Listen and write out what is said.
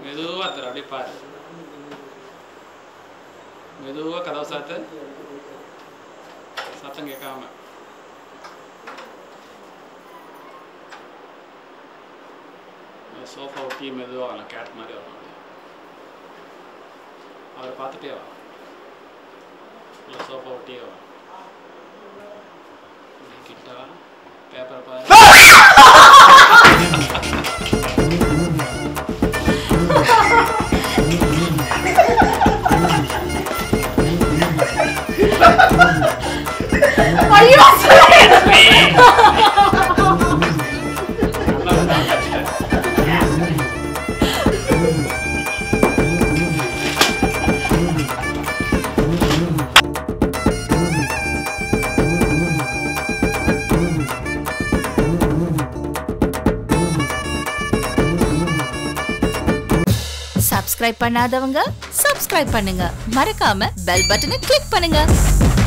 மெதுவாக தர அப்படியே பாரு மெதுவாக கதவை சாத்து சத்தம் கேட்காம சோஃபா ஒட்டி மெதுவாக வரலாம் கேட் மாதிரி வரலாம் அப்படியே அவரை பார்த்துட்டே வா இல்லை சோஃபா ஒட்டியே வா அப்படியே கிட்ட வா பேப்பரை பாரு ஐயோ நல்லா கஷ்டம் சப்ஸ்கிரைப் பண்ணாதவங்க சப்ஸ்கிரைப் பண்ணுங்க மறக்காம பெல் பட்டனை கிளிக் பண்ணுங்க